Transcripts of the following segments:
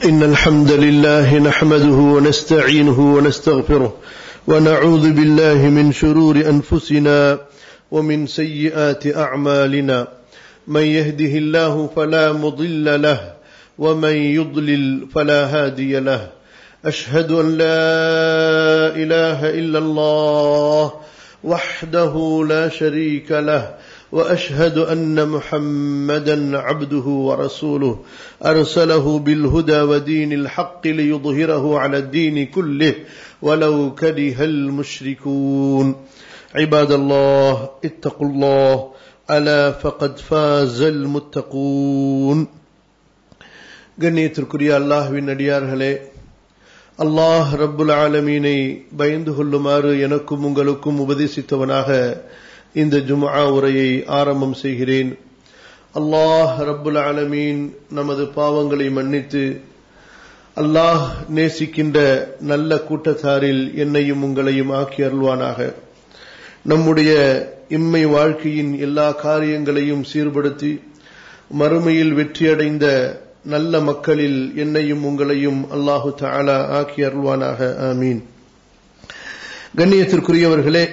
إن الحمد لله نحمده ونستعينه ونستغفره ونعوذ بالله من شرور أنفسنا ومن سيئات أعمالنا من يهده الله فلا مضل له ومن يضلل فلا هادي له أشهد أن لا إله إلا الله وحده لا شريك له واشهد ان محمدا عبده ورسوله ارسله بالهدى ودين الحق ليظهره على الدين كله ولو كره المشركون عباد الله اتقوا الله الا فقد فاز المتقون கண்ணியத்திற்குரிய அல்லாஹ்வின் அடியார்களே அல்லாஹ் ரப்புல் ஆலமீனை பயந்து கொள்ளுமாறு எனக்கும் உங்களுக்கும் உபதேசித்தவனாக இந்த ஜும்ஆ உரையை ஆரம்பம் செய்கிறேன் அல்லாஹ் ரப்புல் ஆலமீன் நமது பாவங்களை மன்னித்து அல்லாஹ் நேசிக்கின்ற நல்ல கூட்டத்தாரில் என்னையும் உங்களையும் ஆக்கி அருள்வானாக நம்முடைய இம்மை வாழ்க்கையின் எல்லா காரியங்களையும் சீர்படுத்தி மறுமையில் வெற்றியடைந்த நல்ல மக்களில் என்னையும் உங்களையும் அல்லாஹு தாலா ஆக்கி அருள்வானாக ஆமீன் கண்ணியத்திற்குரியவர்களே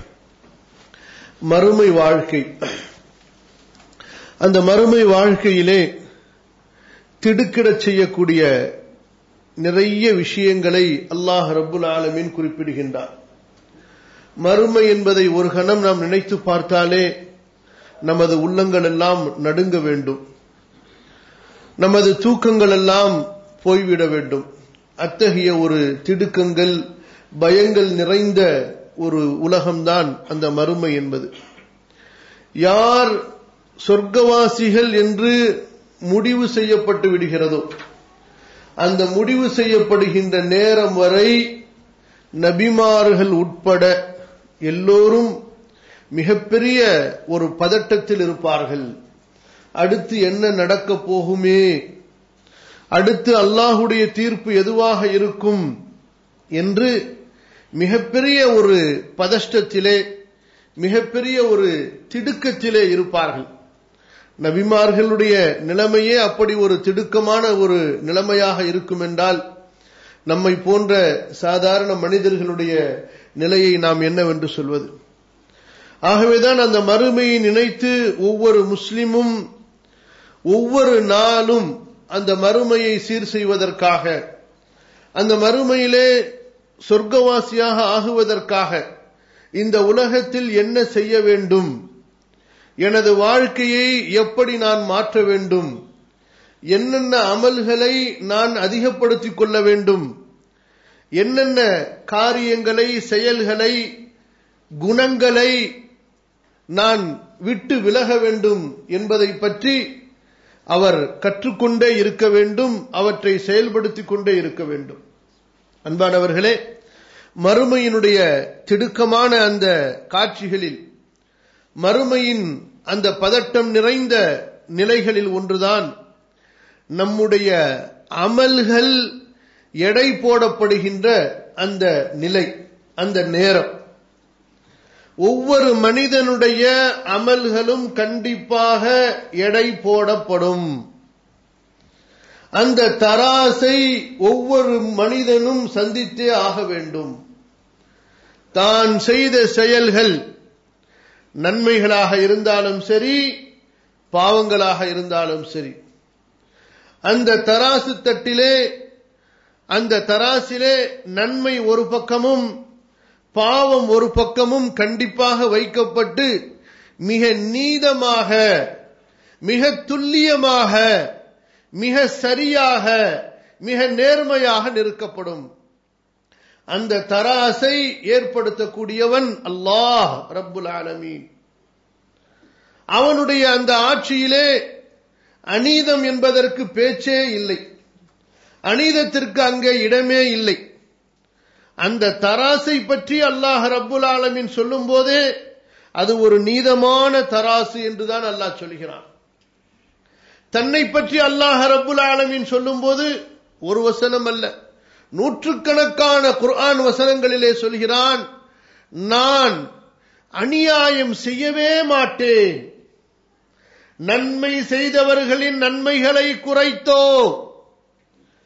மறுமை வாழ்க்கை அந்த மறுமை வாழ்க்கையிலே திடுக்கிடச் செய்யக்கூடிய நிறைய விஷயங்களை அல்லாஹ் ரப்புல் ஆலமீன் குறிப்பிடுகின்றார் மறுமை என்பதை ஒரு கணம் நாம் நினைத்து பார்த்தாலே நமது உள்ளங்கள் எல்லாம் நடுங்க வேண்டும் நமது தூக்கங்கள் எல்லாம் போய்விட வேண்டும் அத்தகைய ஒரு திடுக்கங்கள் பயங்கள் நிறைந்த ஒரு உலகம்தான் அந்த மறுமை என்பது யார் சொர்க்கவாசிகள் என்று முடிவு செய்யப்பட்டு விடுகிறதோ அந்த முடிவு செய்யப்படுகின்ற நேரம் வரை நபிமார்கள் உட்பட எல்லோரும் மிகப்பெரிய ஒரு பதட்டத்தில் இருப்பார்கள் அடுத்து என்ன நடக்கப் போகுமே அடுத்து அல்லாஹுடைய தீர்ப்பு எதுவாக இருக்கும் என்று மிகப்பெரிய ஒரு பதஷ்டத்திலே மிகப்பெரிய ஒரு திடுக்கத்திலே இருப்பார்கள் நபிமார்களுடைய நிலைமையே அப்படி ஒரு திடுக்கமான ஒரு நிலைமையாக இருக்கும் என்றால் நம்மை போன்ற சாதாரண மனிதர்களுடைய நிலையை நாம் என்னவென்று சொல்வது ஆகவேதான் அந்த மறுமையை நினைத்து ஒவ்வொரு முஸ்லிமும் ஒவ்வொரு நாளும் அந்த மறுமையை சீர் செய்வதற்காக அந்த மறுமையிலே சொர்க்கவாசியாக ஆகுவதற்காக இந்த உலகத்தில் என்ன செய்ய வேண்டும் எனது வாழ்க்கையை எப்படி நான் மாற்ற வேண்டும் என்னென்ன அமல்களை நான் அதிகப்படுத்திக் கொள்ள வேண்டும் என்னென்ன காரியங்களை செயல்களை குணங்களை நான் விட்டு விலக வேண்டும் என்பதை பற்றி அவர் கற்றுக்கொண்டே இருக்க வேண்டும் அவற்றை செயல்படுத்திக் கொண்டே இருக்க வேண்டும் அன்பானவர்களே மறுமையினுடைய திடுக்கமான அந்த காட்சிகளில் மறுமையின் அந்த பதட்டம் நிறைந்த நிலைகளில் ஒன்றுதான் நம்முடைய அமல்கள் எடை போடப்படுகின்ற அந்த நிலை அந்த நேரம் ஒவ்வொரு மனிதனுடைய அமல்களும் கண்டிப்பாக எடை போடப்படும் அந்த தராசை ஒவ்வொரு மனிதனும் சந்தித்தே ஆக வேண்டும் தான் செய்த செயல்கள் நன்மைகளாக இருந்தாலும் சரி பாவங்களாக இருந்தாலும் சரி அந்த தராசு தட்டிலே அந்த தராசிலே நன்மை ஒரு பக்கமும் பாவம் ஒரு பக்கமும் கண்டிப்பாக வைக்கப்பட்டு மிக நீதமாக மிக துல்லியமாக மிக சரியாக மிக நேர்மையாக நிறுக்கப்படும் அந்த தராசை ஏற்படுத்தக்கூடியவன் அல்லாஹ் ரப்புல் ஆலமீன் அவனுடைய அந்த ஆட்சியிலே அநீதம் என்பதற்கு பேச்சே இல்லை அநீதத்திற்கு அங்கே இடமே இல்லை அந்த தராசை பற்றி அல்லாஹ் ரப்புல் ஆலமின் சொல்லும் போதே அது ஒரு நீதமான தராசு என்றுதான் அல்லாஹ் சொல்கிறான் தன்னை பற்றி அல்லாஹ் ரப்புல் ஆலமின் சொல்லும் போது ஒரு வசனம் அல்ல நூற்றுக்கணக்கான குர்ஆன் வசனங்களிலே சொல்கிறான் நான் அநியாயம் செய்யவே மாட்டேன் நன்மை செய்தவர்களின் நன்மைகளை குறைத்தோ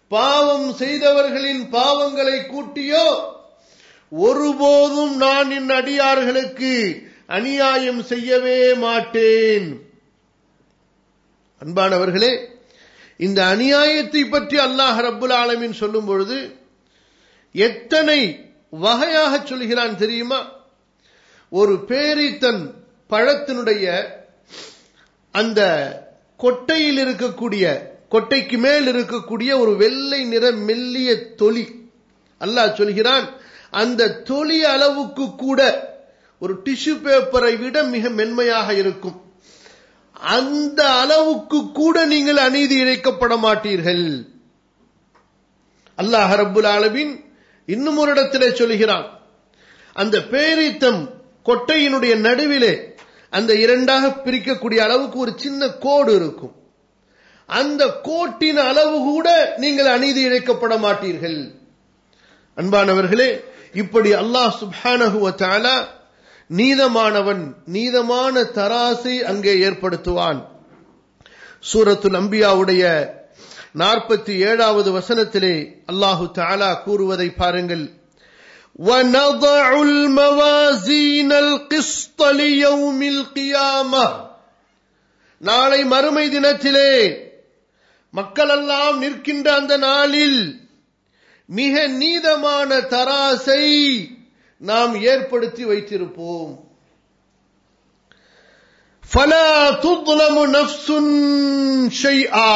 பாவம் செய்தவர்களின் பாவங்களை கூட்டியோ ஒருபோதும் நான் என் அடியார்களுக்கு அநியாயம் செய்யவே மாட்டேன் அன்பானவர்களே இந்த அநியாயத்தை பற்றி அல்லாஹ் ரப்புல் ஆலமின் சொல்லும் பொழுது எத்தனை வகையாக சொல்கிறான் தெரியுமா ஒரு பேரித்தன் பழத்தினுடைய அந்த கொட்டையில் இருக்கக்கூடிய கொட்டைக்கு மேல் இருக்கக்கூடிய ஒரு வெள்ளை நிற மெல்லிய தொலி அல்லாஹ் சொல்கிறான் அந்த தொலி அளவுக்கு கூட ஒரு டிஷ்யூ பேப்பரை விட மிக மென்மையாக இருக்கும் அந்த அளவுக்கு கூட நீங்கள் அநீதி இழைக்கப்பட மாட்டீர்கள் அல்லாஹ் ரப்புல் ஆலமின் இன்னும் ஒரு இடத்திலே சொல்கிறான் அந்த பேரித்தம் கொட்டையினுடைய நடுவிலே அந்த இரண்டாக பிரிக்கக்கூடிய அளவுக்கு ஒரு சின்ன கோடு இருக்கும் அந்த கோட்டின் அளவு கூட நீங்கள் அநீதி இழைக்கப்பட மாட்டீர்கள் அன்பானவர்களே இப்படி அல்லாஹ் சுப்ஹானஹு தஆலா நீதமானவன் நீதமான தராசை அங்கே ஏற்படுத்துவான் சூரத்துல் அம்பியாவுடைய நாற்பத்தி ஏழாவது வசனத்திலே அல்லாஹு தாலா கூறுவதை பாருங்கள் ونضع الموازين القسط ليوم القيامة நாளை மறுமை தினத்திலே மக்களெல்லாம் நிற்கின்ற அந்த நாளில் மிக நீதமான தராசை நாம் ஏற்படுத்தி வைத்திருப்போம் فلا تظلم نفس شيئا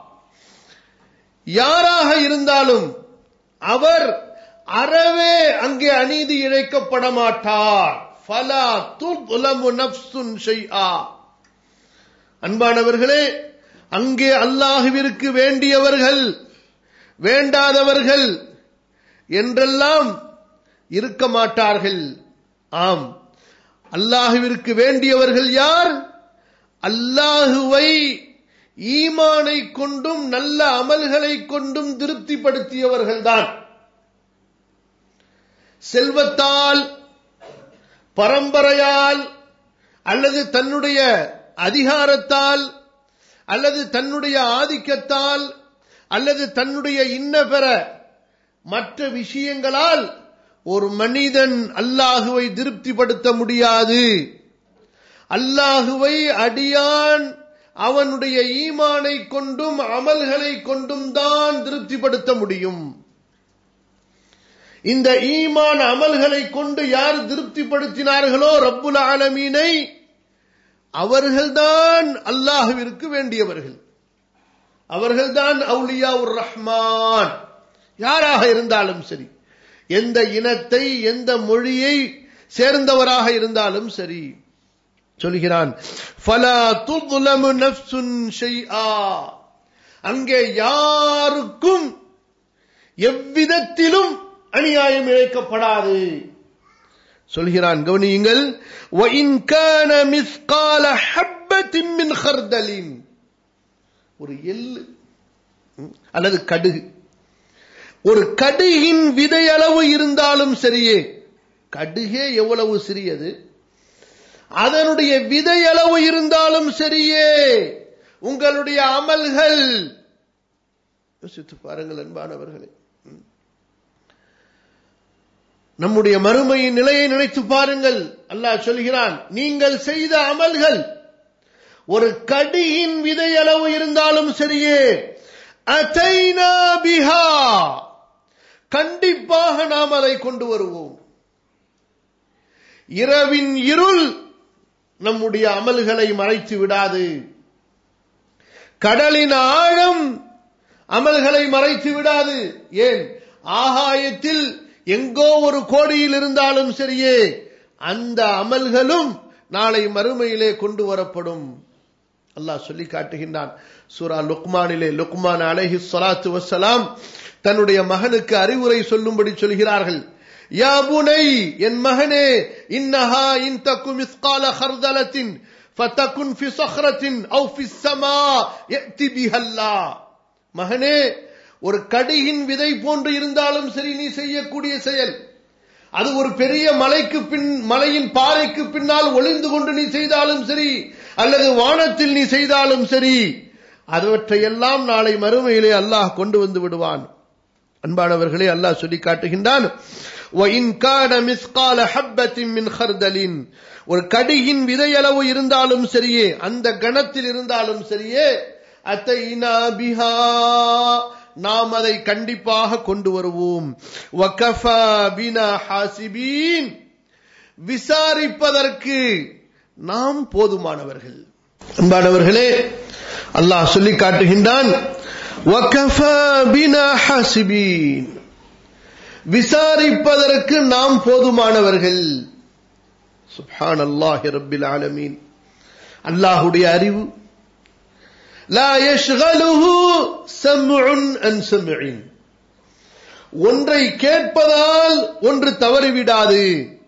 யாராக இருந்தாலும் அவர் அறவே அங்கே அநீதி இழைக்கப்பட மாட்டார் ஃபலா துலமு நப்சுன் ஷைஆ அன்பானவர்களே அங்கே அல்லாஹுவிற்கு வேண்டியவர்கள் வேண்டாதவர்கள் என்றெல்லாம் இருக்க மாட்டார்கள் ஆம் அல்லாஹுவிற்கு வேண்டியவர்கள் யார் அல்லாஹுவை ஈமானை கொண்டும் நல்ல அமல்களை கொண்டும் திருப்திப்படுத்தியவர்கள்தான் செல்வத்தால் பரம்பரையால் அல்லது தன்னுடைய அதிகாரத்தால் அல்லது தன்னுடைய ஆதிக்கத்தால் அல்லது தன்னுடைய இன்ன பெற மற்ற விஷயங்களால் ஒரு மனிதன் அல்லாஹுவை திருப்திப்படுத்த முடியாது அல்லாஹுவை அடியான் அவனுடைய ஈமானை கொண்டும் அமல்களை கொண்டும் தான் திருப்திப்படுத்த முடியும் இந்த ஈமான் அமல்களை கொண்டு யார் திருப்திப்படுத்தினார்களோ ரப்புல் ஆலமீனை அவர்கள்தான் அல்லாஹுவிற்கு வேண்டியவர்கள் அவர்கள்தான் அவுலியா உர் ரஹ்மான் யாராக இருந்தாலும் சரி எந்த இனத்தை எந்த மொழியை சேர்ந்தவராக இருந்தாலும் சரி சொல்கிறான் ஃபலா துظلم نفس شيئا அங்கே யாருக்கும் எவ்விதத்திலும் அநியாயம் இழைக்கப்படாது சொல்கிறான் கவனியுங்கள் وَإِنْ كَانَ مِثْقَالَ حَبَّةٍ مِّنْ خَرْدَلٍ ஒரு எள்ளு அல்லது கடுகு ஒரு கடுகின் விதையளவு இருந்தாலும் சரியே கடுகே எவ்வளவு சிறியது அதனுடைய விதையளவு இருந்தாலும் சரியே உங்களுடைய அமல்கள் யோசித்து பாருங்கள் அன்பானவர்களே நம்முடைய மறுமையின் நிலையை நினைத்து பாருங்கள் அல்லாஹ் சொல்கிறான் நீங்கள் செய்த அமல்கள் ஒரு கடியின் விதையளவு இருந்தாலும் சரியே அதைனா பிஹா கண்டிப்பாக நாம் அதை கொண்டு வருவோம் இரவின் இருள் நம்முடைய அமல்களை மறைத்து விடாது கடலின் ஆழம் அமல்களை மறைத்து விடாது ஏன் ஆகாயத்தில் எங்கோ ஒரு கோடியில் இருந்தாலும் சரியே அந்த அமல்களும் நாளை மறுமையிலே கொண்டு வரப்படும் அல்லாஹ் சொல்லி காட்டுகின்றான் சூரா லுக்மானிலே லுக்மான் அலைஹி ஸலாத்து வஸ்ஸலாம் தன்னுடைய மகனுக்கு அறிவுரை சொல்லும்படி சொல்கிறார்கள் யா புனை என் மகனே இன்னஹா இன் தக்கு மிஸ்கால ஹர்தலத்தின் ஃபதகுன் ஃபி ஸஹ்ரத்தின் அவு ஃபி ஸமா யத்தி பிஹல்லா மகனே ஒரு கடியின் விதை போன்று இருந்தாலும் சரி நீ செய்யக்கூடிய செயல் அது ஒரு பெரிய மலைக்கு பின் மலையின் பாறைக்கு பின்னால் ஒளிந்து கொண்டு நீ செய்தாலும் சரி அல்லது வானத்தில் நீ செய்தாலும் சரி அவற்றையெல்லாம் நாளை மறுமையிலே அல்லாஹ் கொண்டு வந்து விடுவான் அன்பானவர்களே அல்லாஹ் சொல்லி காட்டுகின்றான் وَإِنْ كَانَ مِثْقَالَ حَبَّةٍ مِّنْ خَرْدَلٍ ஒரு கடியின் விதையளவு இருந்தாலும் சரியே அந்த கணத்தில் இருந்தாலும் சரியே அத்தைனா பிஹா நாம் அதை கண்டிப்பாக கொண்டு வருவோம் வகஃபா பினா ஹாசிபீன் விசாரிப்பதற்கு நாம் போதுமானவர்கள் அன்பானவர்களே அல்லாஹ் சொல்லி காட்டுகின்றான் வகஃபா பினா ஹாசிபீன் விசாரிப்பதற்கு நாம் போதுமானவர்கள் சுப்ஹான் அல்லாஹி ரப்பில் ஆலமீன் அல்லாஹுடைய அறிவு லா யஷ்கலுஹு சம்உன் அன் சம்இன் ஒன்றை கேட்பதால் ஒன்று தவறிவிடாது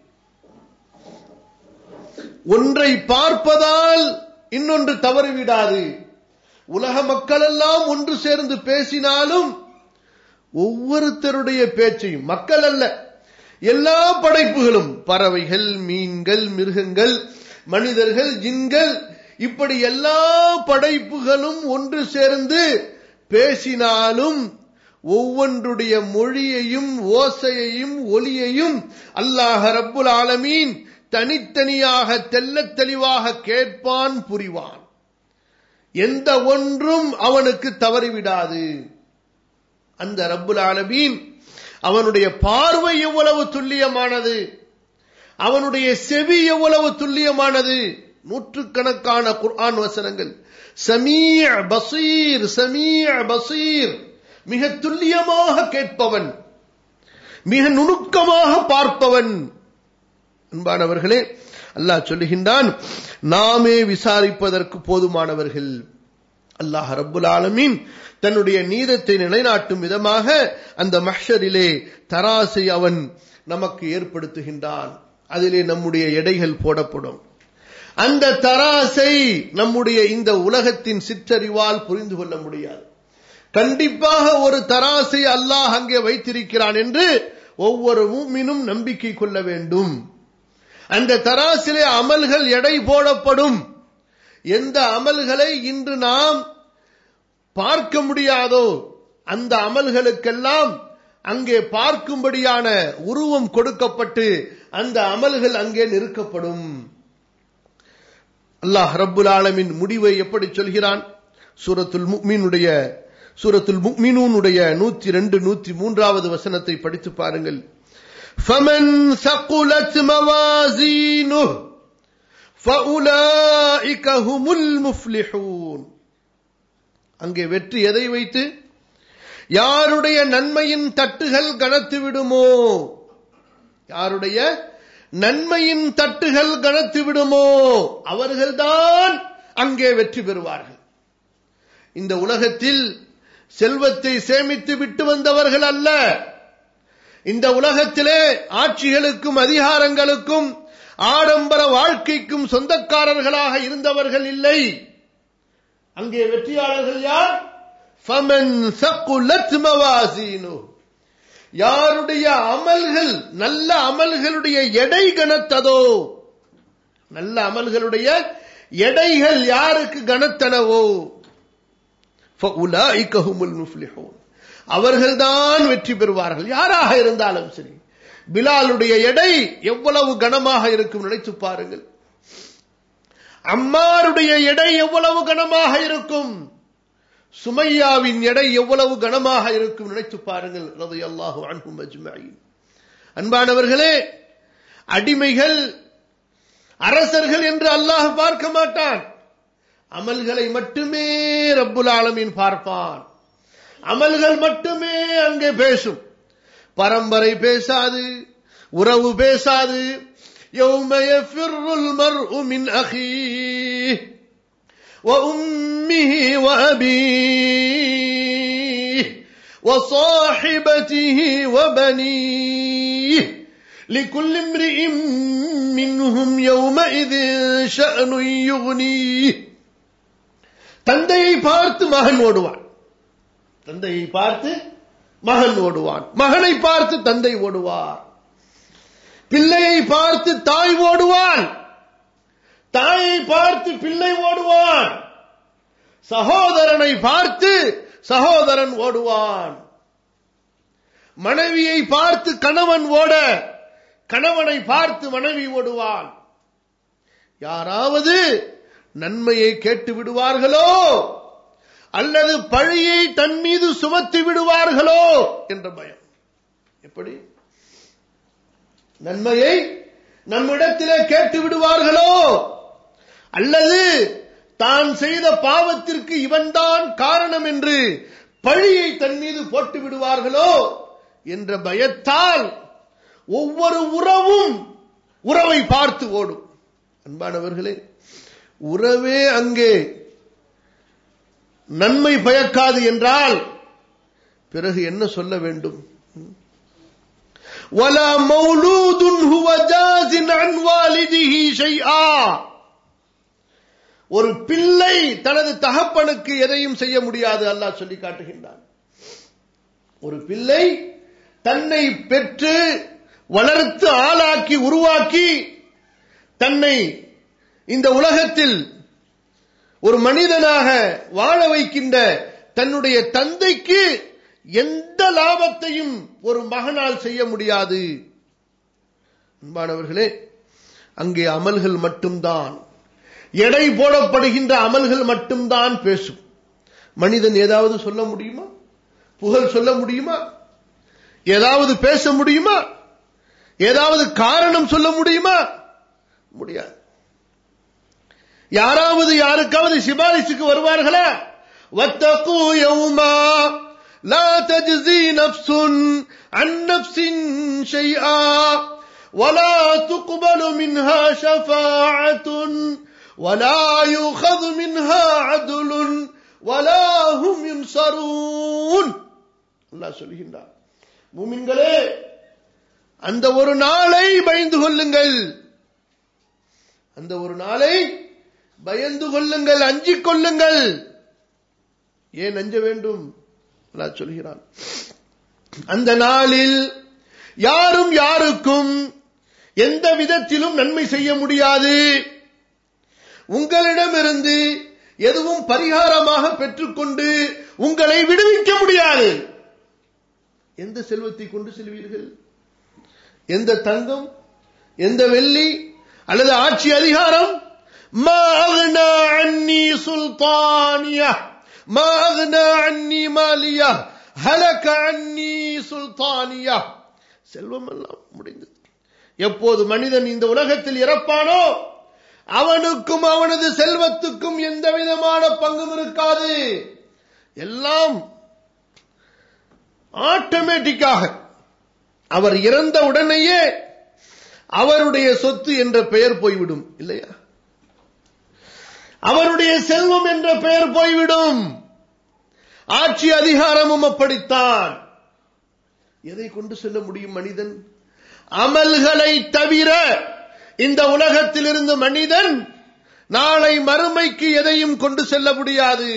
ஒன்றை பார்ப்பதால் இன்னொன்று தவறிவிடாது உலக மக்கள் எல்லாம் ஒன்று சேர்ந்து பேசினாலும் ஒவ்வொருத்தருடைய பேச்சையும் மக்கள் அல்ல எல்லா படைப்புகளும் பறவைகள் மீன்கள் மிருகங்கள் மனிதர்கள் ஜின்கள் இப்படி எல்லா படைப்புகளும் ஒன்று சேர்ந்து பேசினாலும் ஒவ்வொன்றுடைய மொழியையும் ஓசையையும் ஒலியையும் அல்லாஹ் ரப்புல் ஆலமீன் தனித்தனியாக தெல்லத் தெளிவாக கேட்பான் புரிவான் எந்த ஒன்றும் அவனுக்கு தவறிவிடாது அந்த ரப்புல் ஆலமீன் அவனுடைய பார்வை எவ்வளவு துல்லியமானது அவனுடைய செவி எவ்வளவு துல்லியமானது நூற்றுக்கணக்கான குர்ஆன் வசனங்கள் சமீஅ பசீர் சமீஅ பசீர் மிக துல்லியமாக கேட்பவன் மிக நுணுக்கமாக பார்ப்பவன் அன்பானவர்களே அல்லாஹ் சொல்லுகின்றான் நாமே விசாரிப்பதற்கு போதுமானவர்கள் அல்லாஹ் ரப்புல் ஆலமீன் தன்னுடைய நீதத்தை நிலைநாட்டும் விதமாக அந்த மஹ்ஷரிலே தராசை அவன் நமக்கு ஏற்படுத்துகின்றான் அதிலே நம்முடைய எடைகள் போடப்படும் அந்த தராசை நம்முடைய இந்த உலகத்தின் சிற்றறிவால் புரிந்து கொள்ள முடியாது கண்டிப்பாக ஒரு தராசை அல்லாஹ் அங்கே வைத்திருக்கிறான் என்று ஒவ்வொரு மூமினும் நம்பிக்கை கொள்ள வேண்டும் அந்த தராசிலே அமல்கள் எடை போடப்படும் எந்த அமல்களை இன்று நாம் பார்க்க முடியாதோ அந்த அமல்களுக்கெல்லாம் அங்கே பார்க்கும்படியான உருவம் கொடுக்கப்பட்டு அந்த அமல்கள் அங்கே நிறுக்கப்படும் அல்லாஹ் ரப்புல் ஆலமின் முடிவை எப்படி சொல்கிறான் சூரத்துல் முக்மீனுடைய சூரத்துல் முக்மினூனுடைய நூத்தி ரெண்டு நூத்தி மூன்றாவது வசனத்தை படித்து பாருங்கள் فمن ثقلت موازينه فأولئك هم المفلحون அங்கே வெற்றி எதை வைத்து யாருடைய நன்மையின் தட்டுகள் கனத்து விடுமோ யாருடைய நன்மையின் தட்டுகள் கனத்து விடுமோ அவர்கள்தான் அங்கே வெற்றி பெறுவார்கள் இந்த உலகத்தில் செல்வத்தை சேமித்து விட்டு வந்தவர்கள் அல்ல இந்த உலகத்திலே ஆட்சிகளுக்கும் அதிகாரங்களுக்கும் ஆடம்பர வாழ்க்கைக்கும் சொந்தக்காரர்களாக இருந்தவர்கள் இல்லை அங்கே வெற்றியாளர்கள் யார் ஃபமன் சக்குலத் மவாசீனு யாருடைய அமல்கள் நல்ல அமல்களுடைய எடை கனத்ததோ நல்ல அமல்களுடைய எடைகள் யாருக்கு கனத்தனவோ அவர்கள்தான் வெற்றி பெறுவார்கள் யாராக இருந்தாலும் சரி பிலாலுடைய எடை எவ்வளவு கனமாக இருக்கும் நினைத்து பாருங்கள் அம்மாருடைய எடை எவ்வளவு கனமாக இருக்கும் சுமையாவின் எடை எவ்வளவு கனமாக இருக்கும் நினைத்து பாருங்கள் ரது அல்லாஹு அன்பும் அஜ்மாயின் அன்பானவர்களே அடிமைகள் அரசர்கள் என்று அல்லாஹ் பார்க்க மாட்டான் அமல்களை மட்டுமே ரப்புல் ஆலமீன் பார்ப்பான் அமல்கள் மட்டுமே அங்கே பேசும் பரம்பரை பேசாது உறவு பேசாது يوم يفر المرء من أخيه وأمه وأبيه وصاحبته وبنيه لكل امرئ منهم يومئذ شأن يغنيه தந்தையை பார்த்து மகன் ஓடுவான் தந்தையை பார்த்து மகன் ஓடுவான் மகனை பார்த்து தந்தை ஓடுவார் பிள்ளையை பார்த்து தாய் ஓடுவான் தாயை பார்த்து பிள்ளை ஓடுவான் சகோதரனை பார்த்து சகோதரன் ஓடுவான் மனைவியை பார்த்து கணவன் ஓட கணவனை பார்த்து மனைவி ஓடுவான் யாராவது நன்மையை கேட்டு விடுவார்களோ அல்லது பழியை தன் மீது சுமத்தி விடுவார்களோ என்ற பயம் எப்படி நன்மையை நம்மிடத்திலே கேட்டு விடுவார்களோ அல்லது தான் செய்த பாவத்திற்கு இவன்தான் காரணம் என்று பழியை தன் மீது போட்டு விடுவார்களோ என்ற பயத்தால் ஒவ்வொரு உறவும் உறவை பார்த்து ஓடும் அன்பானவர்களே உறவே அங்கே நன்மை பயக்காது என்றால் பிறகு என்ன சொல்ல வேண்டும் ولا مولود هو جاز عن والده شيئا ஒரு பிள்ளை தனது தகப்பனுக்கு எதையும் செய்ய முடியாது அல்லாஹ் சொல்லி காட்டுகின்றான் ஒரு பிள்ளை தன்னை பெற்று வளர்த்து ஆளாக்கி உருவாக்கி தன்னை இந்த உலகத்தில் ஒரு மனிதனாக வாழ வைக்கின்ற தன்னுடைய தந்தைக்கு எந்த லாபத்தையும் ஒரு மகனால் செய்ய முடியாது அன்பானவர்களே அங்கே அமல்கள் மட்டும்தான் எடை போடப்படுகின்ற அமல்கள் மட்டும்தான் பேசும் மனிதன் ஏதாவது சொல்ல முடியுமா புகழ் சொல்ல முடியுமா ஏதாவது பேச முடியுமா ஏதாவது காரணம் சொல்ல முடியுமா முடியாது யாராவது யாருக்காவது சிபாரிசுக்கு வருவார்களா வத்தகு யௌமா لا تجزي نفس عن نفس شيئا ولا تقبل منها شفاعة ولا يؤخذ منها عدل ولا هم ينصرون الله சொல்கின்றார் மூமின்களே அந்த ஒரு நாளை பயந்து கொள்ளுங்கள் அந்த ஒரு நாளை பயந்து கொள்ளுங்கள் அஞ்சிக் கொள்ளுங்கள் ஏன் அஞ்ச வேண்டும் அல்லாஹ் சொல்கிறான் அந்த நாளில் யாரும் யாருக்கும் எந்த விதத்திலும் நன்மை செய்ய முடியாது உங்களிடமிருந்து எதுவும் பரிகாரமாக பெற்றுக்கொண்டு உங்களை விடுவிக்க முடியாது எந்த செல்வத்தை கொண்டு செல்வீர்கள் எந்த தங்கம் எந்த வெள்ளி அல்லது ஆட்சி அதிகாரம் ما أغنى عني سلطانيه ما أغنى عني ماليه هلك عني سلطانيه செல்வம் எல்லாம் முடிந்தது எப்போது மனிதன் இந்த உலகத்தில் இறப்பானோ அவனுக்கும் அவனது செல்வத்துக்கும் எந்த விதமான பங்கும் இருக்காது எல்லாம் ஆட்டோமேட்டிக்காக அவர் இறந்த உடனேயே அவருடைய சொத்து என்ற பெயர் போய்விடும் இல்லையா அவருடைய செல்வம் என்ற பெயர் போய்விடும் ஆட்சி அதிகாரமும் அப்படித்தான் எதை கொண்டு செல்ல முடியும் மனிதன் அமல்களை தவிர இந்த உலகத்தில் இருந்து மனிதன் நாளை மறுமைக்கு எதையும் கொண்டு செல்ல முடியாது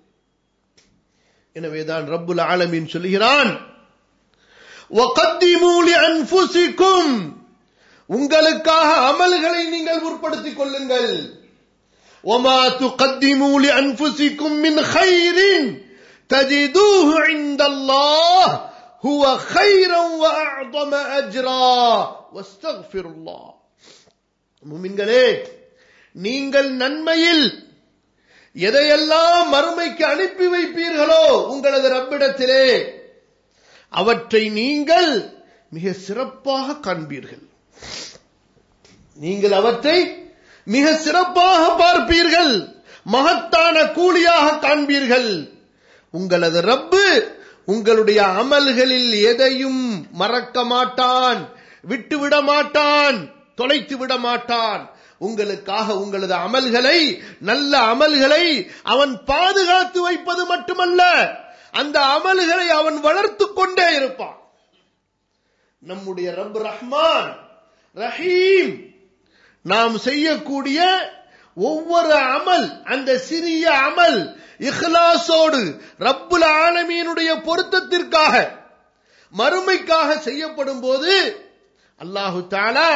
எனவேதான் ரப்புல் ஆலமீன் சொல்கிறான் وَقَدِّمُوا لِأَنفُسِكُمْ உங்களுக்காக அமல்களை நீங்கள் உட்படுத்திக் கொள்ளுங்கள் وما تقدموا لأنفسكم من خير تجدوه عند الله هو خيرا وأعظم أجرا واستغفر الله முமின்களே நீங்கள் நன்மையில் எதையெல்லாம் மறுமைக்கு அனுப்பி வைப்பீர்களோ உங்களது ரப்பிடத்திலே அவற்றை நீங்கள் மிக சிறப்பாக காண்பீர்கள் நீங்கள் அவற்றை மிக சிறப்பாக பார்ப்பீர்கள் மகத்தான கூலியாக காண்பீர்கள் உங்களது ரப்பு உங்களுடைய அமல்களில் எதையும் மறக்க மாட்டான் விட்டுவிட மாட்டான் தொலைத்து விட மாட்டான் உங்களுக்காக உங்களது அமல்களை நல்ல அமல்களை அவன் பாதுகாத்து வைப்பது மட்டுமல்ல அந்த அமல்களை அவன் வளர்த்து கொண்டே இருப்பான் நம்முடைய ரப் ரஹ்மான் ரஹீம் நாம் செய்யக்கூடிய ஒவ்வொரு அமல் அந்த சிறிய அமல் இஹ்லாசோடு ரப்புல் ஆலமீனுடைய பொருத்தத்திற்காக மறுமைக்காக செய்யப்படும் போது அல்லாஹு தாலா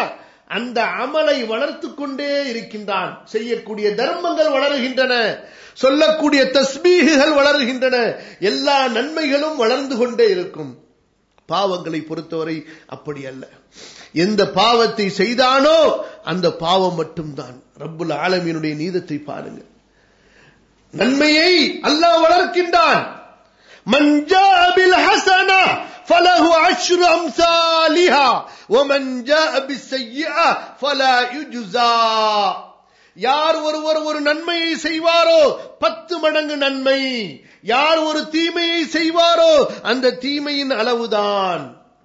அந்த அமலை வளர்த்து கொண்டே இருக்கின்றான் செய்யக்கூடிய தர்மங்கள் வளருகின்றன சொல்லக்கூடிய தஸ்மீகுகள் வளருகின்றன எல்லா நன்மைகளும் வளர்ந்து கொண்டே இருக்கும் பாவங்களை பொறுத்தவரை அப்படி அல்ல எந்த பாவத்தை செய்தானோ அந்த பாவம் மட்டும்தான் ரப்புல் ஆலமீனுடைய நீதத்தை பாருங்க நன்மையை அல்லாஹ் வளர்க்கின்றான் من جاء بالحسنة فله عشر أمثالها ومن جاء بالسيئة فلا يجزى யார் ஒருவர் ஒரு நன்மையை செய்வாரோ பத்து மடங்கு நன்மை யார் ஒரு தீமையை செய்வாரோ அந்த தீமையின் அளவுதான்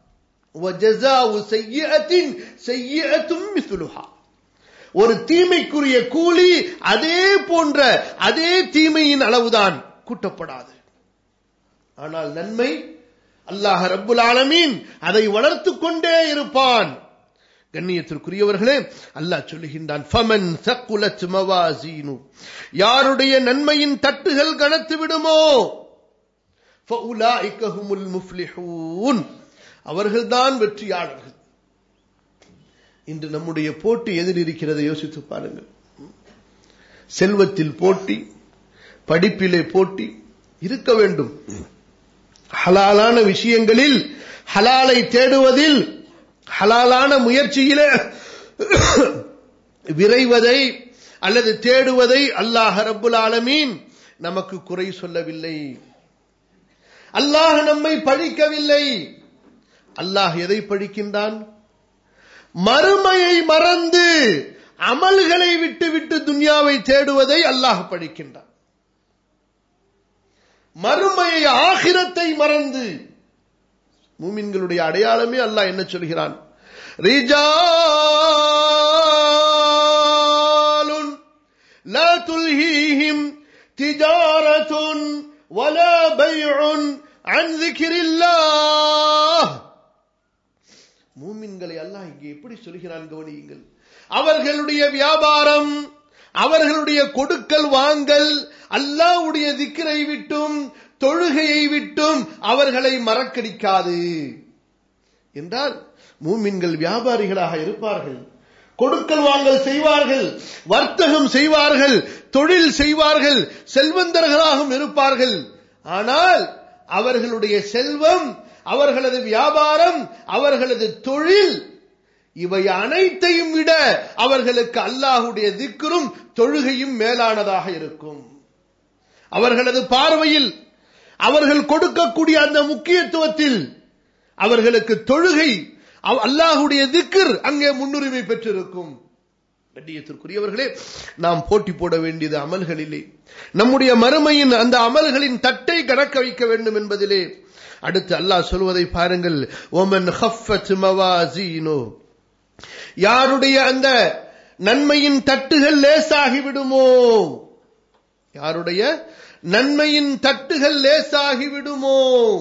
ஒரு தீமைக்குரிய கூலி அதே போன்ற அதே தீமையின் அளவுதான் கூட்டப்படாது ஆனால் நன்மை அல்லாஹ் ரப்புல் ஆலமீன் அதை வளர்த்துக் கொண்டே இருப்பான் கண்ணியத்திற்குரியவர்களே அல்லாஹ் சொல்லுகின்றான் ஃபமன் சக்குலத் மவாசீனு யாருடைய நன்மையின் தட்டுகள் கனத்து விடுமோ ஃபஉலாயிக ஹுமுல் முஃப்லிஹூன் அவர்கள்தான் வெற்றியாளர்கள் இன்று நம்முடைய போட்டி எதில் இருக்கிறதை யோசித்து பாருங்கள் செல்வத்தில் போட்டி படிப்பிலே போட்டி இருக்க வேண்டும் ஹலாலான விஷயங்களில் ஹலாலை தேடுவதில் ஹலாலான முயற்சியிலே விரைவதை அல்லது தேடுவதை அல்லாஹ் ரப்புல் ஆலமீன் நமக்கு குறை சொல்லவில்லை அல்லாஹ் நம்மை பழிக்கவில்லை அல்லாஹ் எதை பழிக்கின்றான் மறுமையை மறந்து அமல்களை விட்டு விட்டு துன்யாவை தேடுவதை அல்லாஹ் பழிக்கின்றான் மறுமையை ஆகிரத்தை மறந்து மூமின்களுடைய அடையாளமே அல்லாஹ் என்ன சொல்கிறான் ரிஜாலுன் லா துல்ஹீஹிம் திஜாரத்துன் வலா பைஉன் அன் ذிக்ரில்லாஹ் மூமின்களை அல்லாஹ் இங்கே எப்படி சொல்கிறான் கவனியுங்கள் அவர்களுடைய வியாபாரம் அவர்களுடைய கொடுக்கல் வாங்கல் அல்லாவுடைய திக்கரை விட்டும் தொழுகையை விட்டும் அவர்களை மறக்கடிக்காது என்றால் மூமின்கள் வியாபாரிகளாக இருப்பார்கள் கொடுக்கல் வாங்கல் செய்வார்கள் வர்த்தகம் செய்வார்கள் தொழில் செய்வார்கள் செல்வந்தர்களாகவும் இருப்பார்கள் ஆனால் அவர்களுடைய செல்வம் அவர்களது வியாபாரம் அவர்களது தொழில் இவை அனைத்தையும் விட அவர்களுக்கு அல்லாஹுடைய திக்கரும் தொழுகையும் மேலானதாக இருக்கும் அவர்களது பார்வையில் அவர்கள் கொடுக்கக்கூடிய அந்த முக்கியத்துவத்தில் அவர்களுக்கு தொழுகை அல்லாஹுடைய திக்கர் அங்கே முன்னுரிமை பெற்றிருக்கும் கண்ணியத்திற்குரியவர்களே நாம் போட்டி போட வேண்டியது அமல்களிலே நம்முடைய மறுமையின் அந்த அமல்களின் தட்டை கணக்க வைக்க வேண்டும் என்பதிலே அடுத்து அல்லாஹ் சொல்வதை பாருங்கள் ஓமன் ஹஃபத் மவாசீனோ யாருடைய அந்த நன்மையின் தட்டுகள் லேசாகி விடுமோ யாருடைய நன்மையின் தட்டுகள் லேசாகி விடுமோ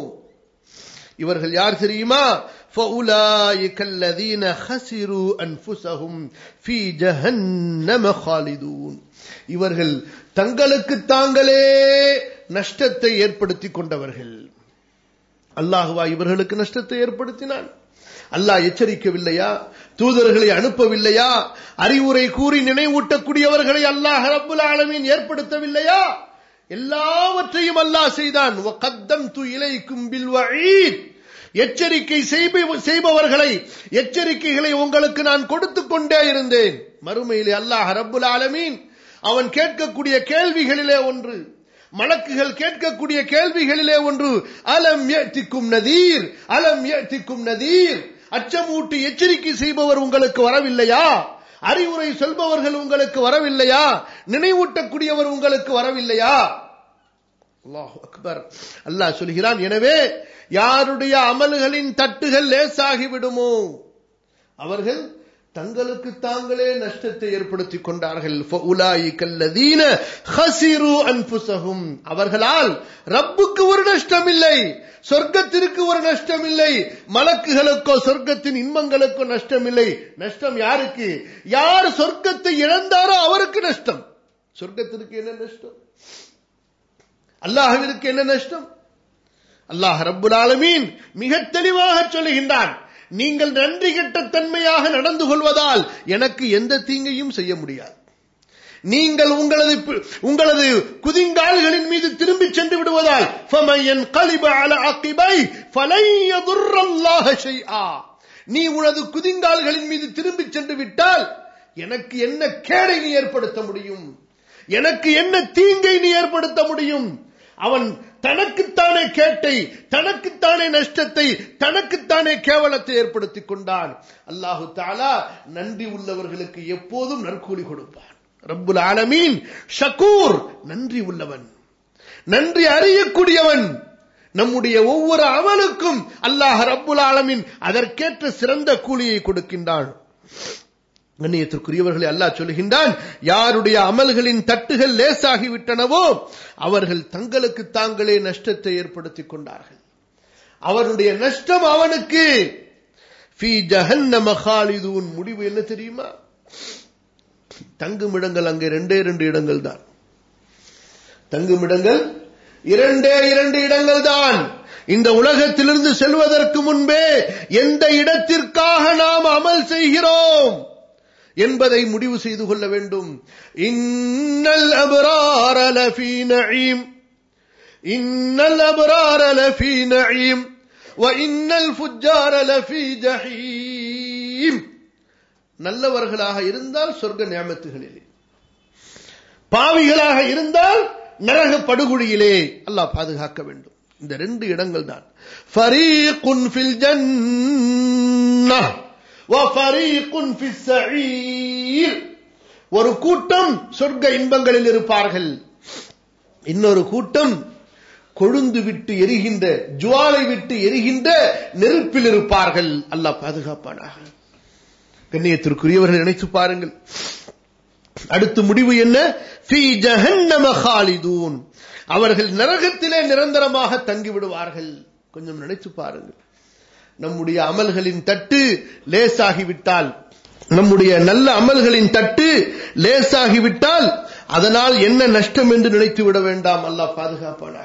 இவர்கள் யார் தெரியுமா فَأُولَٰئِكَ الَّذِينَ خَسِرُوا أَنفُسَهُمْ فِي جَهَنَّمَ خَالِدُونَ இவர்கள் தங்களுக்கு தாங்களே நஷ்டத்தை ஏற்படுத்திக் கொண்டவர்கள் அல்லாஹுவா இவர்களுக்கு நஷ்டத்தை ஏற்படுத்தினான் அல்லாஹ் எச்சரிக்கவில்லையா தூதர்களை அனுப்பவில்லையா அறிவுரை கூறி நினைவூட்டக்கூடியவர்களை அல்லாஹ் ரப்புல் ஆலமீன் ஏற்படுத்தவில்லையா எல்லாவற்றையும் அல்லாஹ் செய்தான் வகத்தம்து இலைக்கும் பில் வஈத் எச்சரிக்கை செய்பவர்களை எச்சரிக்கைகளை உங்களுக்கு நான் கொடுத்து கொண்டே இருந்தேன் மறுமையிலே அல்லாஹ் ரப்புல் ஆலமீன் அவன் கேட்கக்கூடிய கேள்விகளிலே ஒன்று மலக்குகள் கேட்கக்கூடிய கேள்விகளிலே ஒன்று அலம் ஏத்திக்கும் நதீர் அலம் ஏத்திக்கும் நதீர் அச்சமூட்டி எச்சரிக்கை செய்பவர் உங்களுக்கு வரவில்லையா அறிவுரை சொல்பவர்கள் உங்களுக்கு வரவில்லையா நினைவூட்டக்கூடியவர் உங்களுக்கு வரவில்லையா அல்லாஹ் அக்பர் அல்லாஹ் சொல்கிறான் எனவே யாருடைய அமல்களின் தட்டுகள் லேசாகி விடுமோ அவர்கள் தங்களுக்கு தாங்களே நஷ்டத்தை ஏற்படுத்திக் கொண்டார்கள் அன்புசகும் அவர்களால் ரப்புக்கு ஒரு நஷ்டம் இல்லை சொர்க்கத்திற்கு ஒரு நஷ்டம் இல்லை மலக்குகளுக்கோ சொர்க்கத்தின் இன்பங்களுக்கோ நஷ்டம் இல்லை நஷ்டம் யாருக்கு யார் சொர்க்கத்தை இழந்தாரோ அவருக்கு நஷ்டம் சொர்க்கத்திற்கு என்ன நஷ்டம் அல்லாஹவிற்கு என்ன நஷ்டம் அல்லாஹ் ரப்புல் ஆலமீன் மிக தெளிவாக சொல்லுகின்றான் நீங்கள் நன்றி கெட்ட தன்மையாக நடந்து கொள்வதால் எனக்கு எந்த தீங்கையும் செய்ய முடியாது நீங்கள் உங்களது உங்களது குதிங்கால்களின் மீது திரும்பி சென்று விடுவதால் ஃபமையன் கலிப அல அகிபை ஃபலை யதுர்ரல்லாஹ ஷைஆ நீ உனது குதிங்கால்களின் மீது திரும்பி சென்று விட்டால் எனக்கு என்ன கேடை நீ ஏற்படுத்த முடியும் எனக்கு என்ன தீங்கை நீ ஏற்படுத்த முடியும் அவன் தனக்குத்தானே கேட்டை தனக்குத்தானே நஷ்டத்தை தனக்குத்தானே கேவலத்தை ஏற்படுத்திக் கொண்டான் அல்லாஹு தாலா நன்றி உள்ளவர்களுக்கு எப்போதும் நற்கூலி கொடுப்பான் ரப்புல் ஆலமீன் ஷக்கூர் நன்றி உள்ளவன் நன்றி அறியக்கூடியவன் நம்முடைய ஒவ்வொரு அமலுக்கும் அல்லாஹ் ரப்புல் ஆலமீன் அதற்கேற்ற சிறந்த கூலியை கொடுக்கின்றான் கண்ணியத்திற்குரியவர்களை அல்லாஹ் சொல்லுகின்றான் யாருடைய அமல்களின் தட்டுகள் லேசாகிவிட்டனவோ அவர்கள் தங்களுக்கு தாங்களே நஷ்டத்தை ஏற்படுத்திக் கொண்டார்கள் அவருடைய நஷ்டம் அவனுக்கு ஃபீ ஜஹன்னம காலிதூன் முடிவு என்ன தெரியுமா தங்கும் இடங்கள் அங்கே ரெண்டே ரெண்டு இடங்கள் தான் தங்கும் இடங்கள் இரண்டே இரண்டு இடங்கள் தான் இந்த உலகத்திலிருந்து செல்வதற்கு முன்பே எந்த இடத்திற்காக நாம் அமல் செய்கிறோம் என்பதை முடிவு செய்து கொள்ள வேண்டும் இன்னல் அபரார லஃபீ நஈம் இன்னல் அபரார லஃபீ நஈம் وإن الفجار لفي جحيم நல்லவர்களாக இருந்தால் சொர்க்க நியமத்துகளிலே பாவிகளாக இருந்தால் நரக படுகொழியிலே அல்லாஹ் பாதுகாக்க வேண்டும் இந்த ரெண்டு இடங்கள் தான் ஃபரீகுன் ஃபில் ஜன்னஹ் வஃபரீகுன் ஃபிஸ் ஸஈர் ஒரு கூட்டம் சொர்க்க இன்பங்களில் இருப்பார்கள் இன்னொரு கூட்டம் கொழுந்து விட்டு எரிகின்ற ஜுவாலை விட்டு எரிகின்ற நெருப்பில் இருப்பார்கள் அல்லாஹ் பாதுகாப்பானாக கண்ணியத்திற்குரியவர்கள் நினைத்து பாருங்கள் அடுத்து முடிவு என்ன ஃபீ ஜஹன்னம காலிதூன் அவர்கள் நரகத்திலே நிரந்தரமாக தங்கி விடுவார்கள் கொஞ்சம் நினைத்து பாருங்கள் நம்முடைய அமல்களின் தட்டு லேசாகிவிட்டால் நம்முடைய நல்ல அமல்களின் தட்டு லேசாகிவிட்டால் அதனால் என்ன நஷ்டம் என்று நினைத்து விட வேண்டாம் அல்லாஹ் பாதுகாப்பானாக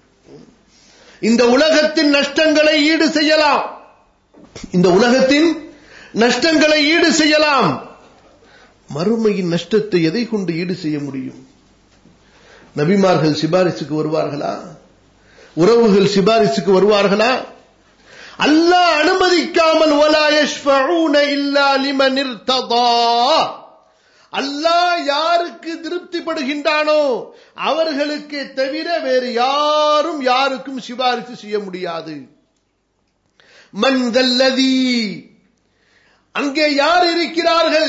இந்த உலகத்தின் நஷ்டங்களை ஈடு செய்யலாம் இந்த உலகத்தின் நஷ்டங்களை ஈடு செய்யலாம் மறுமையின் நஷ்டத்தை எதை கொண்டு ஈடு செய்ய முடியும் நபிமார்கள் சிபாரிசுக்கு வருவார்களா உறவுகள் சிபாரிசுக்கு வருவார்களா அல்லாஹ் அனுமதிக்காமல் வலா யஷ்ஃபஊன இல்லா லிமன் இர்ததா அல்லாஹ் யாருக்கு திருப்திப்படுகின்றானோ அவர்களுக்கு தவிர வேறு யாரும் யாருக்கும் சிபாரிசு செய்ய முடியாது மன்தல்லதி அங்கே யார் இருக்கிறார்கள்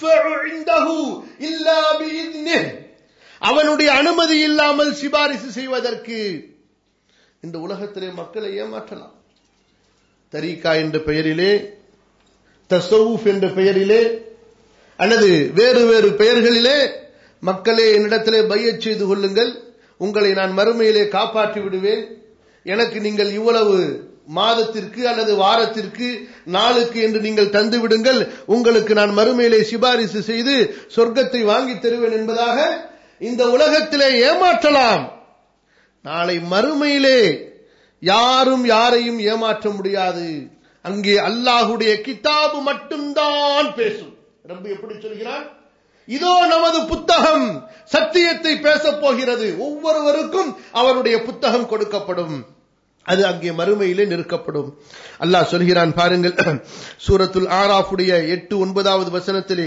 அவனுடைய அனுமதி இல்லாமல் சிபாரிசு செய்வதற்கு இந்த உலகத்திலே மக்களை ஏமாற்றலாம் தரீகா என்ற பெயரிலே தசவுஃப் என்ற பெயரிலே அல்லது வேறு வேறு பெயர்களிலே மக்களே என்னிடத்திலே பையச் செய்து கொள்ளுங்கள் உங்களை நான் மறுமையிலே காப்பாற்றி விடுவேன் எனக்கு நீங்கள் இவ்வளவு மாதத்திற்கு அல்லது வாரத்திற்கு நாளுக்கு என்று நீங்கள் தந்து விடுங்கள் உங்களுக்கு நான் மறுமையிலே சிபாரிசு செய்து சொர்க்கத்தை வாங்கி தருவேன் என்பதாக இந்த உலகத்திலே ஏமாற்றலாம் நாளை மறுமையிலே யாரும் யாரையும் ஏமாற்ற முடியாது அங்கே அல்லாஹுடைய கிதாபு மட்டும்தான் பேசும் ரப்பு எப்படி சொல்கிறான் இதோ நமது புத்தகம் சத்தியத்தை பேசப் போகிறது ஒவ்வொருவருக்கும் அவருடைய புத்தகம் கொடுக்கப்படும் அது அங்கே மறுமையிலே நிற்கப்படும் அல்லாஹ் சொல்கிறான் பாருங்கள் சூரத்துல் ஆராஃபுடைய எட்டு ஒன்பதாவது வசனத்திலே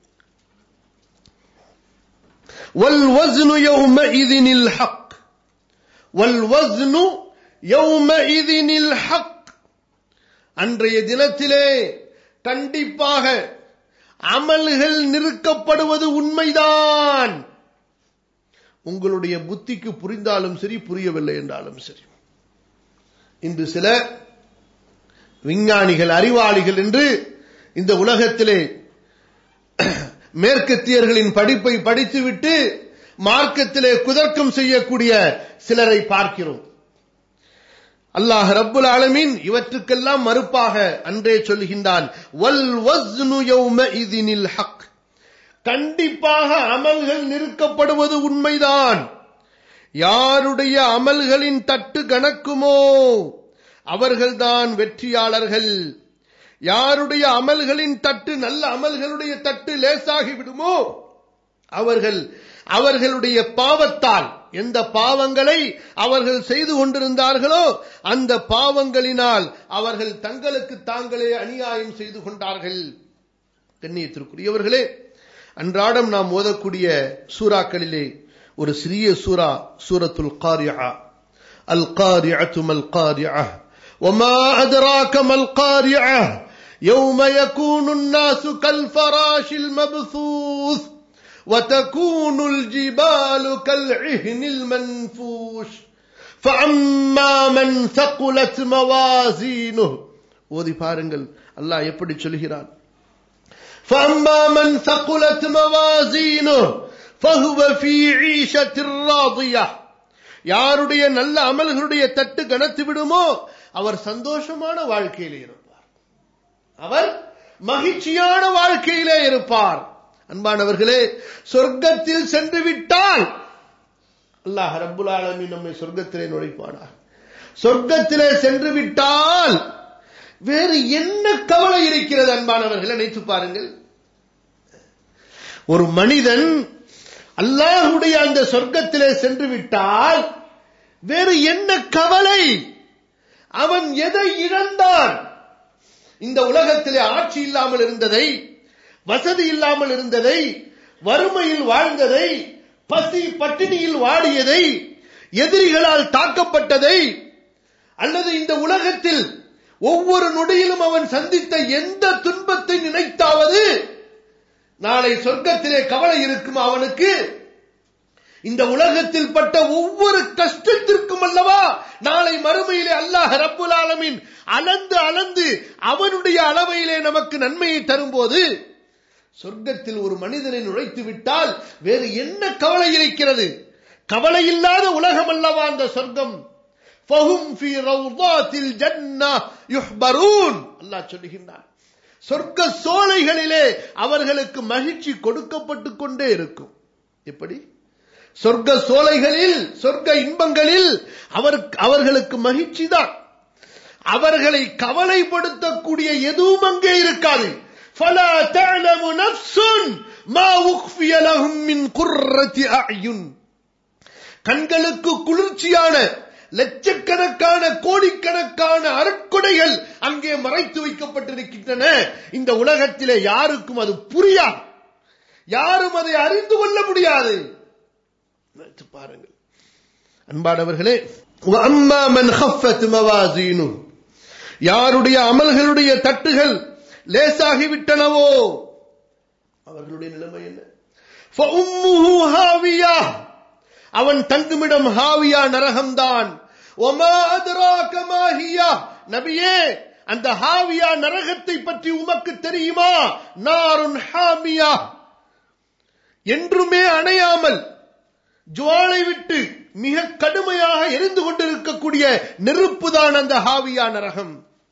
والوزن يومئذ الحق والوزن يومئذ الحق அன்றைய தினத்திலே கண்டிப்பாக அமல்கள் நிறுக்கப்படுவது உண்மைதான் உங்களுடைய புத்திக்கு புரிந்தாலும் சரி புரியவில்லை என்றாலும் சரி இன்று சில விஞ்ஞானிகள் அறிவாளிகள் என்று இந்த உலகத்திலே மேற்கத்தியர்களின் படிப்பை படித்துவிட்டு மார்க்கத்திலே குதர்க்கம் செய்யக்கூடிய சிலரை பார்க்கிறோம் அல்லாஹ் ரப்புல் ஆலமீன் இவற்றுக்கெல்லாம் மறுப்பாக அன்றே சொல்கின்றான் வல் வஸ்னு யௌமஇதினில் ஹக் கண்டிப்பாக அமல்கள் நிறுக்கப்படுவது உண்மைதான் யாருடைய அமல்களின் தட்டு கணக்குமோ அவர்கள்தான் வெற்றியாளர்கள் யாருடைய அமல்களின் தட்டு நல்ல அமல்களுடைய தட்டு லேசாகி விடுமோ அவர்கள் அவர்களுடைய பாவத்தால் எந்த பாவங்களை அவர்கள் செய்து கொண்டிருந்தார்களோ அந்த பாவங்களினால் அவர்கள் தங்களுக்கு தாங்களே அநியாயம் செய்து கொண்டார்கள் கண்ணியத்திற்குரியவர்களே அன்றாடம் நாம் ஓதக்கூடிய சூறாக்களிலே ஒரு சிறிய சூரா சூரத்துல் காரியா அல் காரிஅத்து மல் காரியா وما أدراك ما القارعة يوم يكون الناس كالفراش المبثوث وتكون الجبال كالعهن المنفوش فأما من ثقلت موازينه ஓதி பாருங்கள் அல்லாஹ் எப்படி சொல்கிறான் فأما من ثقلت موازينه فهو في عيشة راضية யாருடைய நல்ல அமல்களுடைய தட்டு கனத்து விடுமோ அவர் சந்தோஷமான வாழ்க்கையிலே இருப்பார் அவர் மகிழ்ச்சியான வாழ்க்கையிலே இருப்பார் அன்பானவர்களே சொர்க்கத்தில் சென்று விட்டால் அல்லாஹ் ரப்புல் ஆலமீன் நம்மை சொர்க்கத்திலே நுழைப்பானார் சொர்க்கத்திலே சென்று விட்டால் வேறு என்ன கவலை இருக்கிறது அன்பானவர்கள் நினைத்து பாருங்கள் ஒரு மனிதன் அல்லாஹுடைய அந்த சொர்க்கத்திலே சென்று விட்டால் வேறு என்ன கவலை அவன் எதை இழந்தான் இந்த உலகத்திலே ஆட்சி இல்லாமல் இருந்ததை வசதி இல்லாமல் இருந்ததை வறுமையில் வாழ்ந்ததை பசி பட்டினியில் வாடியதை எதிரிகளால் தாக்கப்பட்டதை அல்லது இந்த உலகத்தில் ஒவ்வொரு நொடியிலும் அவன் சந்தித்த எந்த துன்பத்தை நினைத்தாவது நாளை சொர்க்கத்திலே கவலை இருக்கும் அவனுக்கு இந்த உலகத்தில் பட்ட ஒவ்வொரு கஷ்டத்திற்கும் அல்லவா நாளை மறுமையிலே அல்லாஹ் ரப்புல் ஆலமின் அளந்து அளந்து அவனுடைய அளவையிலே நமக்கு நன்மையை தரும்போது சொர்க்கத்தில் ஒரு மனிதனை நுழைத்து விட்டால் வேறு என்ன கவலை இருக்கிறது கவலை இல்லாத உலகம் அல்லவா அந்த சொர்க்கம் ஃபஹும் ஃபீ ரௌதாத்தில் ஜன்னா யுஹ்பரூன் அல்லாஹ் சொல்லுகின்றான் சொர்க்க சோலைகளிலே அவர்களுக்கு மகிழ்ச்சி கொடுக்கப்பட்டு கொண்டே இருக்கும் எப்படி சொர்க்க சோலைகளில் சொர்க்க இன்பங்களில் அவர் அவர்களுக்கு மகிழ்ச்சி தான் அவர்களை கவலைப்படுத்தக்கூடிய எதுவும் அங்கே இருக்காது فلا تعلم نفس ما أخفي لهم من قرة أعين கண்களுக்கு குளிர்ச்சியான லட்சக்கணக்கான கோடிக்கணக்கான அருட்கொடைகள் அங்கே மறைத்து வைக்கப்பட்டிருக்கின்றன இந்த உலகத்திலே யாருக்கும் அது புரியாது யாரும் அதை அறிந்து கொள்ள முடியாது நினைத்து பாருங்கள் அன்பானவர்களே அம்மா மன் ஹஃபத் மவாசீனு யாருடைய அமல்களுடைய தட்டுகள் லேசாகிவிட்டனவோ அவர்களுடைய நிலைமை என்ன فأمه هاوية அவன் தங்குமிடம் ஹாவியா நரகம்தான் ஒமா அதுராக மாஹியா நபியே அந்த ஹாவியா நரகத்தை பற்றி உமக்கு தெரியுமா நாருன் ஹாமியா என்றுமே அணையாமல் ஜுவாலை விட்டு மிக கடுமையாக எரிந்து கொண்டிருக்கக்கூடிய நெருப்புதான் அந்த ஹாவியா நரகம்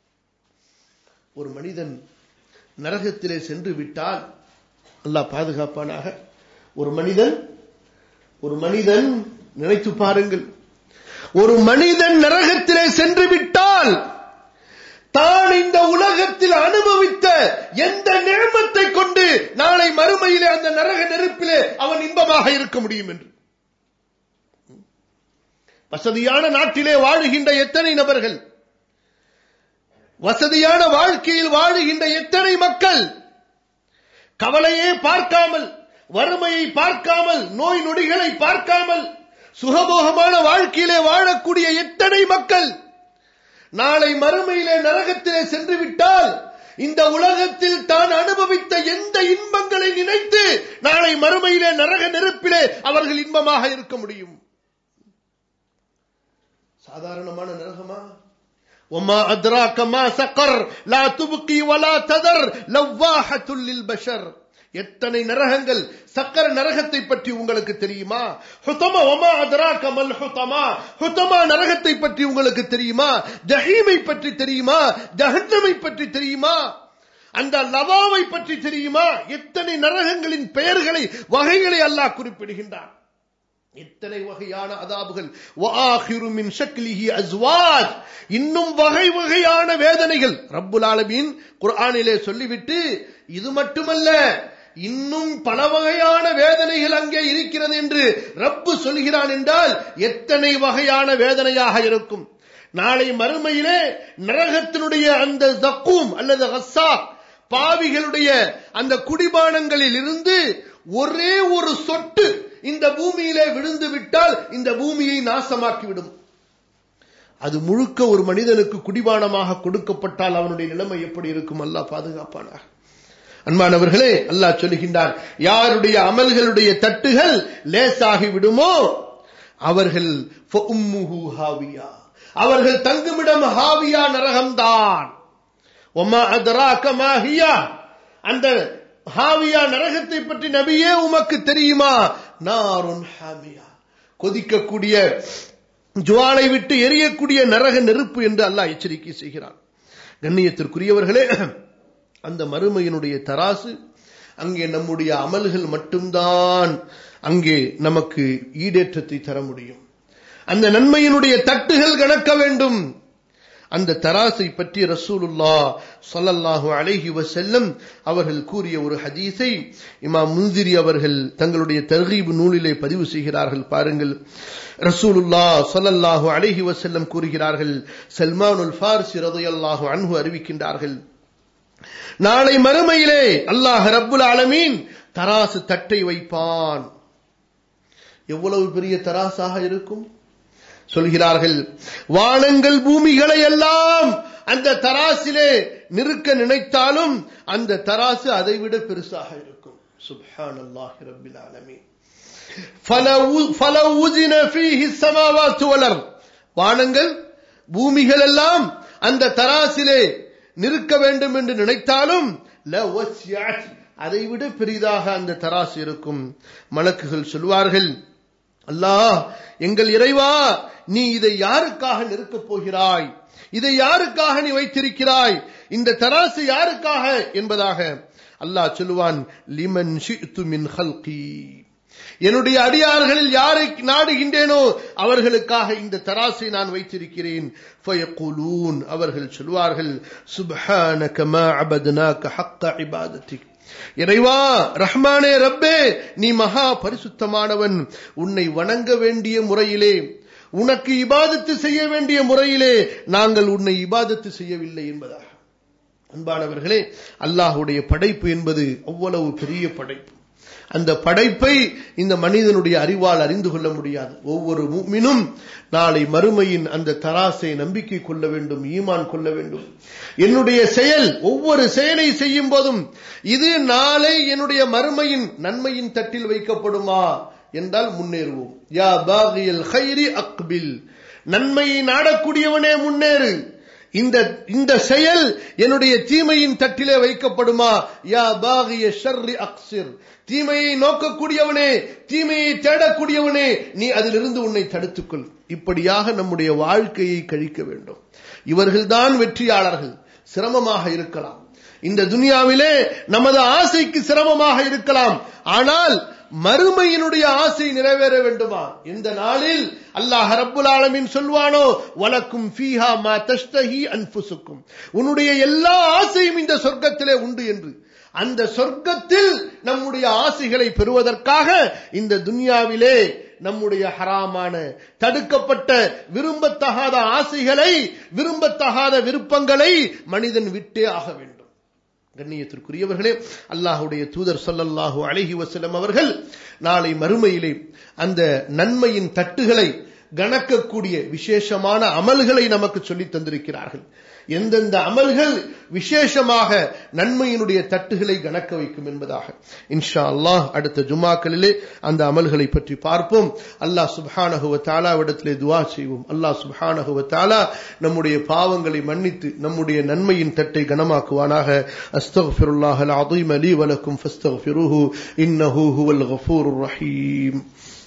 ஒரு மனிதன் நரகத்திலே சென்று விட்டால் அல்லாஹ் பாதுகாப்பானாக ஒரு மனிதன் ஒரு மனிதன் நினைத்து பாருங்கள் ஒரு மனிதன் நரகத்திலே சென்று விட்டால் தான் இந்த உலகத்தில் அனுபவித்த எந்த நேமத்தை கொண்டு நாளை மறுமையிலே அந்த நரக நெருப்பிலே அவன் இன்பமாக இருக்க முடியும் என்று வசதியான நாட்டிலே வாழுகின்ற எத்தனை நபர்கள் வசதியான வாழ்க்கையில் வாழுகின்ற எத்தனை மக்கள் கவலையே பார்க்காமல் வறுமையை பார்க்காமல் நோய் நொடிகளை பார்க்காமல் சுகபோகமான வாழ்க்கையிலே வாழக்கூடிய எத்தனை மக்கள் நாளை மறுமையிலே நரகத்திலே சென்று விட்டால் இந்த உலகத்தில் தான் அனுபவித்த எந்த இன்பங்களை நினைத்து நாளை மறுமையிலே நரக நெருப்பிலே அவர்கள் இன்பமாக இருக்க முடியும் சாதாரணமான நரகமா وما أدراك ما سقر لا تبقي ولا تذر لواحة للبشر எத்தனை நரகங்கள் சக்கர நரகத்தை பற்றி உங்களுக்கு தெரியுமா ஹுதமா ஒமா அதரா கமல் ஹுதமா ஹுதமா நரகத்தை பற்றி உங்களுக்கு தெரியுமா ஜஹீமை பற்றி தெரியுமா ஜஹன்னமை பற்றி தெரியுமா அந்த லவாவை பற்றி தெரியுமா எத்தனை நரகங்களின் பெயர்களை வகைகளை அல்லாஹ் குறிப்பிடுகின்றான் எத்தனை வகையான அதாபுகள் வஆகிரு மின் ஷக்லிஹி அஸ்வாஜ் இன்னும் வகை வகையான வேதனைகள் ரப்புல் ஆலமீன் குர்ஆனிலே சொல்லிவிட்டு இது மட்டுமல்ல இன்னும் பல வகையான வேதனைகள் அங்கே இருக்கிறது என்று ரப்பு சொல்கிறான் என்றால் எத்தனை வகையான வேதனையாக இருக்கும் நாளை மறுமையிலே நரகத்தினுடைய அந்த தக்கூம் அல்லது ஹஸ்ஸா பாவிகளுடைய அந்த குடிபானங்களில் இருந்து ஒரே ஒரு சொட்டு இந்த பூமியிலே விழுந்து விட்டால் இந்த பூமியை நாசமாக்கிவிடும் அது முழுக்க ஒரு மனிதனுக்கு குடிபானமாக கொடுக்கப்பட்டால் அவனுடைய நிலைமை எப்படி இருக்கும் அல்லாஹ் பாதுகாப்பானாக அன்பானவர்களே அல்லாஹ் சொல்லுகின்றார் யாருடைய அமல்களுடைய தட்டுகள் லேசாகி விடுமோ அவர்கள் ஃபஉம்முஹு ஹாவியா அவர்கள் தங்குமிடம் ஹாவியா நரகம்தான் ஒமா அதராக மாஹியா அந்த ஹாவியா நரகத்தை பற்றி நபியே உமக்கு தெரியுமா நாருன் ஹாமியா கொதிக்கக்கூடிய ஜுவாலை விட்டு எரியக்கூடிய நரக நெருப்பு என்று அல்லாஹ் எச்சரிக்கை செய்கிறான் கண்ணியத்திற்குரியவர்களே அந்த மறுமையினுடைய தராசு அங்கே நம்முடைய அமல்கள் மட்டும்தான் அங்கே நமக்கு ஈடேற்றத்தை தர முடியும் அந்த நன்மையினுடைய தட்டுகள் கணக்க வேண்டும் அந்த தராசை பற்றி ரசூலுல்லா சொல்லல்லாஹு அலைஹி வசல்லம் அவர்கள் கூறிய ஒரு ஹதீஸை இமாம் முந்திரி அவர்கள் தங்களுடைய தர்கீப் நூலிலே பதிவு செய்கிறார்கள் பாருங்கள் ரசூலுல்லா சொல்லல்லாஹு அலைஹி வசல்லம் கூறுகிறார்கள் சல்மானுல் ஃபார்சி ரதையல்லாஹு அன்ஹு அறிவிக்கின்றார்கள் நாளை மறுமையிலே அல்லாஹ் ரப்புல் ஆலமீன் தராசு தட்டை வைப்பான் எவ்வளவு பெரிய தராசாக இருக்கும் சொல்கிறார்கள் வானங்கள் பூமிகளை எல்லாம் அந்த தராசிலே நிறுக்க நினைத்தாலும் அந்த தராசு அதைவிட பெருசாக இருக்கும் சுப்ஹான் அல்லாஹ் ரபில் ஆலமீன் வானங்கள் பூமிகள் எல்லாம் அந்த தராசிலே நிற்க வேண்டும் என்று நினைத்தாலும் அதைவிட பெரிதாக அந்த தராசு இருக்கும் மலக்குகள் சொல்வார்கள் அல்லாஹ் எங்கள் இறைவா நீ இதை யாருக்காக நிற்கப் போகிறாய் இதை யாருக்காக நீ வைத்திருக்கிறாய் இந்த தராசு யாருக்காக என்பதாக அல்லாஹ் சொல்லுவான் லிமன் மின் ஹல்கி என்னுடைய அடியார்களில் யாரை நாடுகின்றேனோ அவர்களுக்காக இந்த தராசை நான் வைத்திருக்கிறேன் ஃபயகுலூன் அவர்கள் சொல்வார்கள் சுப்ஹானக மா அபத்னாக ஹக்க இபாதத்திக் இறைவா ரஹ்மானே ரப்பே நீ மகா பரிசுத்தமானவன் உன்னை வணங்க வேண்டிய முறையிலே உனக்கு இபாதத்து செய்ய வேண்டிய முறையிலே நாங்கள் உன்னை இபாதத்து செய்யவில்லை என்பதாக அன்பானவர்களே அல்லாஹுடைய படைப்பு என்பது அவ்வளவு பெரிய படைப்பு அந்த படைப்பை இந்த மனிதனுடைய அறிவால் அறிந்து கொள்ள முடியாது ஒவ்வொரு மீனும் நாளை மறுமையின் அந்த தராசை நம்பிக்கை கொள்ள வேண்டும் ஈமான் கொள்ள வேண்டும் என்னுடைய செயல் ஒவ்வொரு செயலை செய்யும் போதும் இது நாளை என்னுடைய மறுமையின் நன்மையின் தட்டில் வைக்கப்படுமா என்றால் முன்னேறுவோம் யா பாகியல் ஹைரி அக்பில் நன்மையை நாடக்கூடியவனே முன்னேறு இந்த இந்த செயல் என்னுடைய தீமையின் தட்டிலே வைக்கப்படுமா யா பாகிய ஷர்ரி அக்சிர் தீமையை நோக்கக்கூடியவனே தீமையை தேடக்கூடியவனே நீ அதிலிருந்து உன்னை தடுத்துக்கொள் இப்படியாக நம்முடைய வாழ்க்கையை கழிக்க வேண்டும் இவர்கள்தான் வெற்றியாளர்கள் சிரமமாக இருக்கலாம் இந்த துனியாவிலே நமது ஆசைக்கு சிரமமாக இருக்கலாம் ஆனால் மறுமையினுடைய ஆசை நிறைவேற வேண்டுமா இந்த நாளில் அல்லாஹ் ரப்புல் ஆலமின் சொல்வானோ வலக்கும் ஃபீஹா மா தஷ்தஹி அன்புசுக்கும் உன்னுடைய எல்லா ஆசையும் இந்த சொர்க்கத்திலே உண்டு என்று அந்த சொர்க்கத்தில் நம்முடைய ஆசைகளை பெறுவதற்காக இந்த துன்யாவிலே நம்முடைய ஹராமான தடுக்கப்பட்ட விரும்பத்தகாத ஆசைகளை விரும்பத்தகாத விருப்பங்களை மனிதன் விட்டே ஆக வேண்டும் கண்ணியத்திற்குரியவர்களே அல்லாஹுடைய தூதர் சொல்லல்லாஹு அழகி வசலம் அவர்கள் நாளை மறுமையிலே அந்த நன்மையின் தட்டுகளை கணக்கக்கூடிய விசேஷமான அமல்களை நமக்கு சொல்லித் தந்திருக்கிறார்கள் எந்தெந்த அமல்கள் விசேஷமாக நன்மையினுடைய தட்டுகளை கணக்க வைக்கும் என்பதாக இன்ஷா அல்லாஹ் அடுத்த ஜுமாக்களிலே அந்த அமல்களை பற்றி பார்ப்போம் அல்லாஹ் சுப்ஹானஹுவ தாலாவிடத்திலே துவா செய்வோம் அல்லாஹ் சுப்ஹானஹுவ தாலா நம்முடைய பாவங்களை மன்னித்து நம்முடைய நன்மையின் தட்டை கனமாக்குவானாக அஸ்தக்ஃபிருல்லாஹ் அல் அதீம் அலி வலக்கும் ஃபஸ்தக்ஃபிருஹு இன்னஹு ஹுவல் கஃபூருர் ரஹீம்